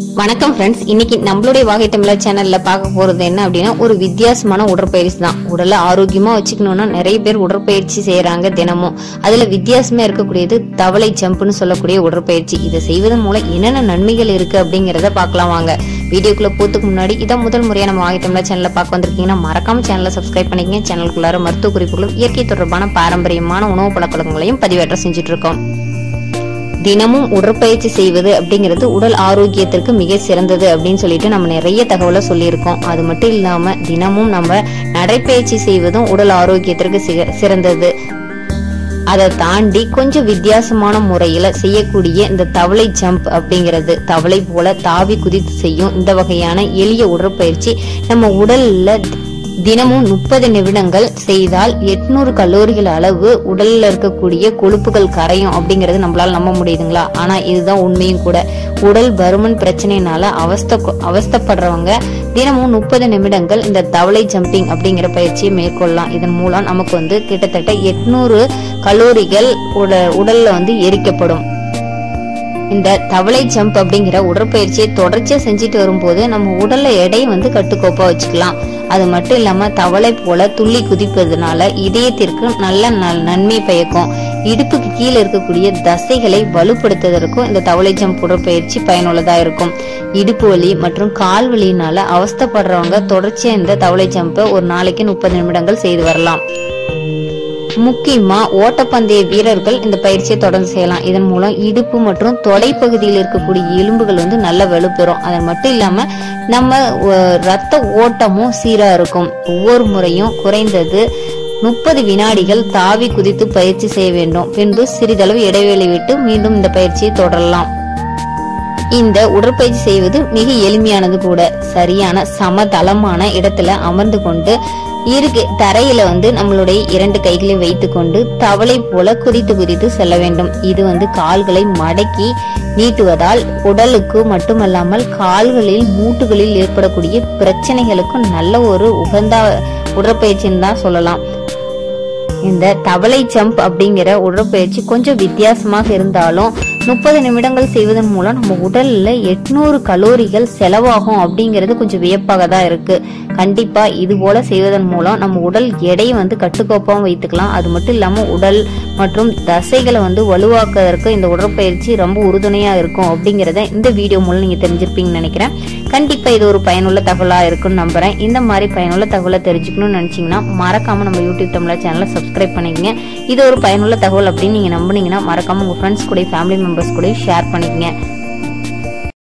வணக்கம் ஃப்ரெண்ட்ஸ் இன்னைக்கு நம்மளுடைய வாகை தமிழர் சேனல்ல பார்க்க போறது என்ன அப்படின்னா ஒரு வித்தியாசமான உடற்பயிற்சி தான் உடலை ஆரோக்கியமா வச்சுக்கணும்னா நிறைய பேர் உடற்பயிற்சி செய்யறாங்க தினமும் அதுல வித்தியாசமா இருக்கக்கூடியது தவளை ஜம்ப்னு சொல்லக்கூடிய உடற்பயிற்சி இதை செய்வதன் மூலம் என்னென்ன நன்மைகள் இருக்கு அப்படிங்கறத பார்க்கலாம் வாங்க வீடியோக்குள்ள போறதுக்கு முன்னாடி இதான் முதல் முறையா நம்ம வாகை தமிழர் சேனல்ல பார்க்க வந்திருக்கீங்கன்னா மறக்காம சேனலை சப்ஸ்கிரைப் பண்ணிக்கங்க சேனலுக்குள்ளார மருத்துவ குறிப்புகளும் இயற்கை தொடர்பான பாரம்பரியமான உணவு பழக்கங்களையும் பதிவேற்றம் செஞ்சுட்டு இருக்கோம் தினமும் உடற்பயிற்சி செய்வது அப்படிங்கிறது உடல் ஆரோக்கியத்திற்கு மிக சிறந்தது அப்படின்னு சொல்லிட்டு நம்ம நிறைய தகவலை சொல்லியிருக்கோம் அது மட்டும் இல்லாம தினமும் நம்ம நடைப்பயிற்சி செய்வதும் உடல் ஆரோக்கியத்திற்கு சிக- சிறந்தது அதை தாண்டி கொஞ்சம் வித்தியாசமான முறையில செய்யக்கூடிய இந்த தவளை ஜம்ப் அப்படிங்கிறது தவளை போல தாவி குதித்து செய்யும் இந்த வகையான எளிய உடற்பயிற்சி நம்ம உடல்ல தினமும் முப்பது நிமிடங்கள் செய்தால் எட்நூறு கலோரிகள் அளவு உடல்ல இருக்கக்கூடிய கொழுப்புகள் கரையும் அப்படிங்கறது நம்மளால நம்ப முடியுதுங்களா ஆனா இதுதான் உண்மையும் கூட உடல் பருமன் பிரச்சனையினால அவஸ்த அவஸ்தப்படுறவங்க தினமும் முப்பது நிமிடங்கள் இந்த தவளை ஜம்பிங் அப்படிங்கிற பயிற்சியை மேற்கொள்ளலாம் இதன் மூலம் நமக்கு வந்து கிட்டத்தட்ட எட்நூறு கலோரிகள் உட- உடல்ல வந்து எரிக்கப்படும் இந்த தவளை ஜம்ப் அப்படிங்கிற உடற்பயிற்சியை தொடர்ச்சியா செஞ்சுட்டு வரும்போது நம்ம உடல்ல எடை வந்து கட்டுக்கோப்பா வச்சுக்கலாம் அது மட்டும் இல்லாம தவளை போல துள்ளி குதிப்பதனால இதயத்திற்கு நல்ல நல்- நன்மை பயக்கும் இடுப்புக்கு கீழே இருக்கக்கூடிய தசைகளை வலுப்படுத்துவதற்கும் இந்த தவளை ஜம்ப் உடற்பயிற்சி பயனுள்ளதா இருக்கும் இடுப்பு வலி மற்றும் கால் வலியினால அவஸ்தைப்படுறவங்க தொடர்ச்சியா இந்த தவளை ஜம்பை ஒரு நாளைக்கு முப்பது நிமிடங்கள் செய்து வரலாம் முக்கியமா ஓட்டப்பந்தய வீரர்கள் இந்த பயிற்சியை தொடர்ந்து செய்யலாம் இதன் மூலம் இடுப்பு மற்றும் தொடை பகுதியில் இருக்கக்கூடிய எலும்புகள் வந்து நல்ல வலுப்பெறும் அது மட்டும் இல்லாம நம்ம அஹ், ரத்த ஓட்டமும் சீரா இருக்கும் ஒவ்வொரு முறையும் குறைந்தது முப்பது வினாடிகள் தாவி குதித்து பயிற்சி செய்ய வேண்டும் பின்பு சிறிதளவு இடைவேளை விட்டு மீண்டும் இந்த பயிற்சியை தொடரலாம் இந்த உடற்பயிற்சி செய்வது மிக எளிமையானது கூட சரியான சமதளமான இடத்துல அமர்ந்து கொண்டு இருக்கு தரையில வந்து நம்மளுடைய இரண்டு கைகளை வைத்துக்கொண்டு தவளை போல குதித்து குதித்து செல்ல வேண்டும் இது வந்து கால்களை மடக்கி நீட்டுவதால் உடலுக்கு மட்டுமல்லாமல் கால்களில் மூட்டுகளில் ஏற்படக்கூடிய பிரச்சனைகளுக்கும் நல்ல ஒரு உகந்த உடற்பயிற்சின்னு தான் சொல்லலாம் இந்த தவளை ஜம்ப் அப்படிங்கிற உடற்பயிற்சி கொஞ்சம் வித்தியாசமாக இருந்தாலும் முப்பது நிமிடங்கள் செய்வதன் மூலம் நம்ம உடல்ல எட்நூறு கலோரிகள் செலவாகும் அப்படிங்கிறது கொஞ்சம் வியப்பாக தான் இருக்கு கண்டிப்பா இது போல செய்வதன் மூலம் நம்ம உடல் எடையை வந்து கட்டுக்கோப்பாகவும் வைத்துக்கலாம் அது மட்டும் இல்லாம உடல் மற்றும் தசைகளை வந்து வலுவாக்குவதற்கு இந்த உடற்பயிற்சி ரொம்ப உறுதுணையா இருக்கும் அப்படிங்கறத இந்த வீடியோ மூலம் நீங்க தெரிஞ்சிருப்பீங்கன்னு நினைக்கிறேன் கண்டிப்பா இது ஒரு பயனுள்ள தகவலா இருக்கும்னு நம்புறேன் இந்த மாதிரி பயனுள்ள தகவலை தெரிஞ்சுக்கணும்னு நினைச்சீங்கன்னா மறக்காம நம்ம யூடியூப் தமிழ் சேனலை சப்ஸ்கிரைப் பண்ணிக்கங்க இது ஒரு பயனுள்ள தகவல் அப்படின்னு நீங்க நம்புனீங்கன்னா மறக்காம உங்க ஃப்ரெண்ட்ஸ் கூட ஃபேமிலி மெம்பர்ஸ் கூட ஷேர் பண்ணிக்கங்க